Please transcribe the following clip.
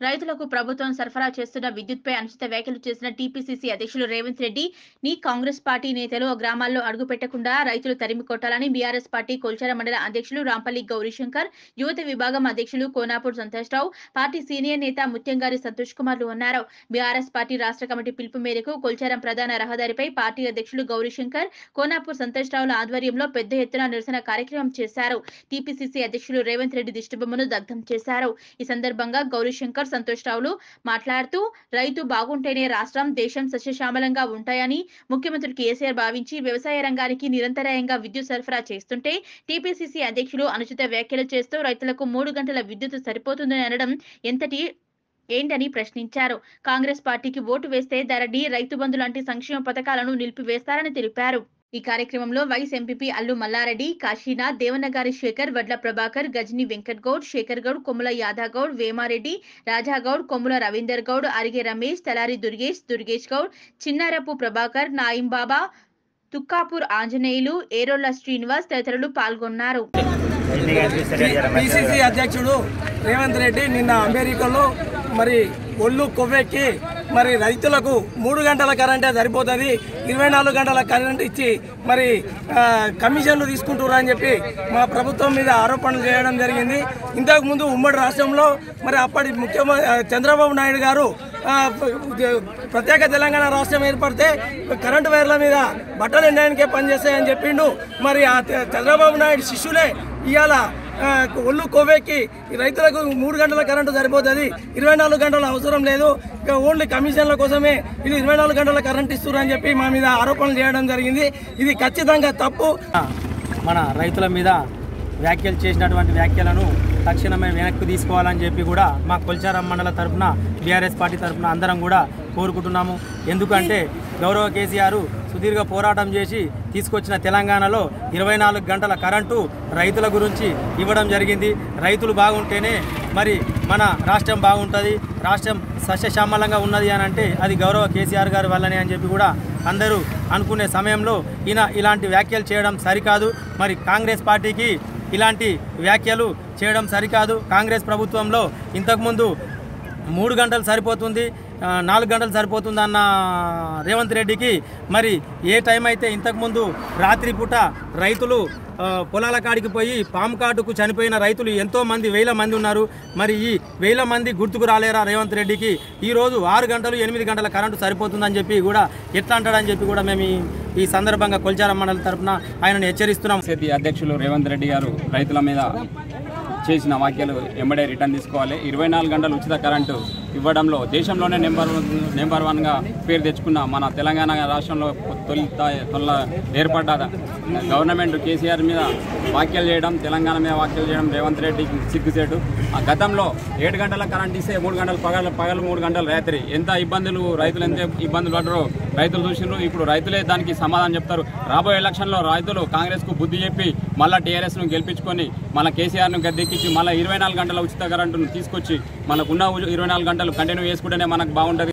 రైతులకు ప్రభుత్వం సరఫరా చేస్తున్న విద్యుత్పై అనుచిత వ్యాఖ్యలు చేసిన టీపీసీసీ అధ్యక్షులు రేవంత్ రెడ్డి ని కాంగ్రెస్ పార్టీ నేతలు గ్రామాల్లో అడుగు పెట్టకుండా రైతులు తరిమి కొట్టాలని బీఆర్ఎస్ పార్టీ కొల్చార మండల అధ్యక్షులు రాంపల్లి గౌరీశంకర్ యువత విభాగం అధ్యక్షులు కోనాపూర్ సంతోష్రావు పార్టీ సీనియర్ నేత ముత్యంగారి సంతోష్ కుమార్లు అన్నారు బీఆర్ఎస్ పార్టీ రాష్ట్ర కమిటీ పిలుపు మేరకు కొల్చారం ప్రధాన రహదారిపై పార్టీ అధ్యక్షులు గౌరీశంకర్ కోనాపూర్ సంతోష్ రావుల ఆధ్వర్యంలో పెద్ద ఎత్తున నిరసన కార్యక్రమం చేశారు టీపీసీసీ అధ్యక్షులు రేవంత్ రెడ్డి దిష్టిబొమ్మను దగ్ధం చేశారు ఈ సందర్భంగా గౌరీశంకర్ సంతోష్ రావులు మాట్లాడుతూ రైతు బాగుంటేనే రాష్ట్రం దేశం సస్యశ్యామలంగా ఉంటాయని ముఖ్యమంత్రి కేసీఆర్ భావించి వ్యవసాయ రంగానికి నిరంతరాయంగా విద్యుత్ సరఫరా చేస్తుంటే టీపీసీసీ అధ్యక్షులు అనుచిత వ్యాఖ్యలు చేస్తూ రైతులకు మూడు గంటల విద్యుత్ సరిపోతుందని అనడం ఎంతటి ఏంటని ప్రశ్నించారు కాంగ్రెస్ పార్టీకి ఓటు వేస్తే ధరణి రైతు బంధు లాంటి సంక్షేమ పథకాలను నిలిపివేస్తారని తెలిపారు ఈ కార్యక్రమంలో వైస్ ఎంపీపీ అల్లు మల్లారెడ్డి కాశీనాథ్ దేవనగారి శేఖర్ వడ్ల ప్రభాకర్ గజని వెంకట్ గౌడ్ శేఖర్ గౌడ్ కొమ్ముల యాదవ్ గౌడ్ వేమారెడ్డి రాజాగౌడ్ కొమ్ముల రవీందర్ గౌడ్ అరిగే రమేష్ తలారి దుర్గేష్ దుర్గేష్ గౌడ్ చిన్నారపు ప్రభాకర్ నాయిం బాబా తుక్కాపూర్ ఆంజనేయులు ఏరోళ్ల శ్రీనివాస్ తదితరులు పాల్గొన్నారు పిసిసి అధ్యక్షుడు రేవంత్ రెడ్డి నిన్న అమెరికాలో మరి ఒళ్ళు కొవ్వెక్కి మరి రైతులకు మూడు గంటల కరెంటే సరిపోతుంది ఇరవై నాలుగు గంటల కరెంట్ ఇచ్చి మరి ఆ, కమిషన్లు తీసుకుంటున్నారు అని చెప్పి మా ప్రభుత్వం మీద ఆరోపణలు చేయడం జరిగింది ఇంతకు ముందు ఉమ్మడి రాష్ట్రంలో మరి అప్పటి ముఖ్యమంత్రి చంద్రబాబు నాయుడు గారు ఆ, ప్ర- ప్రత్యేక తెలంగాణ రాష్ట్రం ఏర్పడితే కరెంటు వైర్ల మీద బట్టలు ఎండడానికే పనిచేస్తాయని చెప్పిండు మరి ఆ చ- చంద్రబాబు నాయుడు శిష్యులే ఇవాళ ఆ, ఒళ్ళు కొవ్వెక్కి ఈ రైతులకు మూడు గంటల కరెంటు సరిపోతుంది ఇరవై నాలుగు గంటలు అవసరం లేదు ఇక ఓన్లీ కమిషన్ల కోసమే వీళ్ళు ఇరవై నాలుగు గంటల కరెంట్ ఇస్తున్నారని చెప్పి మా మీద ఆరోపణలు చేయడం జరిగింది ఇది ఖచ్చితంగా తప్పు మన రైతుల మీద వ్యాఖ్యలు చేసినటువంటి వ్యాఖ్యలను తక్షణమే వెనక్కి తీసుకోవాలని చెప్పి కూడా మా కొల్చారం మండల తరఫున బీఆర్ఎస్ పార్టీ తరఫున అందరం కూడా కోరుకుంటున్నాము ఎందుకంటే గౌరవ కేసీఆర్ సుదీర్ఘ పోరాటం చేసి తీసుకొచ్చిన తెలంగాణలో ఇరవై నాలుగు గంటల కరెంటు రైతుల గురించి ఇవ్వడం జరిగింది రైతులు బాగుంటేనే మరి మన రాష్ట్రం బాగుంటుంది రాష్ట్రం సస్యశ్యామలంగా ఉన్నది అని అంటే అది గౌరవ కేసీఆర్ గారి వల్లనే అని చెప్పి కూడా అందరూ అనుకునే సమయంలో ఈయన ఇలాంటి వ్యాఖ్యలు చేయడం సరికాదు మరి కాంగ్రెస్ పార్టీకి ఇలాంటి వ్యాఖ్యలు చేయడం సరికాదు కాంగ్రెస్ ప్రభుత్వంలో ఇంతకుముందు మూడు గంటలు సరిపోతుంది ఆ, నాలుగు గంటలు సరిపోతుంది అన్న రేవంత్ రెడ్డికి మరి ఏ టైం అయితే ఇంతకుముందు రాత్రి పూట రైతులు ఆ, పొలాల కాడికి పోయి పాము కాటుకు చనిపోయిన రైతులు ఎంతో మంది వేల మంది ఉన్నారు మరి ఈ వేల మంది గుర్తుకు రాలేరా రేవంత్ రెడ్డికి ఈరోజు ఆరు గంటలు ఎనిమిది గంటల కరెంటు సరిపోతుందని చెప్పి కూడా ఎట్లా అంటాడని చెప్పి కూడా మేము ఈ- ఈ సందర్భంగా కొల్చారం మండలి తరఫున ఆయనను హెచ్చరిస్తున్నాం సిటీ అధ్యక్షులు రేవంత్ రెడ్డి గారు రైతుల మీద చేసిన వ్యాఖ్యలు ఎంబడే రిటర్న్ తీసుకోవాలి ఇరవై నాలుగు గంటలు ఉచిత కరెంటు ఇవ్వడంలో దేశంలోనే నెంబర్ వన్ నెంబర్ వన్గా పేరు తెచ్చుకున్న మన తెలంగాణ రాష్ట్రంలో తొలి తొల్ల ఏర్పడ్డ గవర్నమెంట్ కేసీఆర్ మీద వ్యాఖ్యలు చేయడం తెలంగాణ మీద వ్యాఖ్యలు చేయడం రేవంత్ రెడ్డికి సిగ్గుసేటు ఆ గతంలో ఏడు గంటల కరెంట్ ఇస్తే మూడు గంటలు పగలు పగలు మూడు గంటలు రాత్రి ఎంత ఇబ్బందులు రైతులు ఎంత ఇబ్బందులు పడరో రైతులు చూసినారు ఇప్పుడు రైతులే దానికి సమాధానం చెప్తారు రాబోయే ఎలక్షన్లో రైతులు కాంగ్రెస్కు బుద్ధి చెప్పి మళ్ళీ టీఆర్ఎస్ను గెలిపించుకొని మన కేసీఆర్ను గద్దెక్కించి మళ్ళీ ఇరవై నాలుగు గంటల ఉచిత కరెంటును తీసుకొచ్చి మనకున్న ఇరవై నాలుగు గంటలు కంటిన్యూ చేసుకుంటేనే మనకు బాగుంటుంది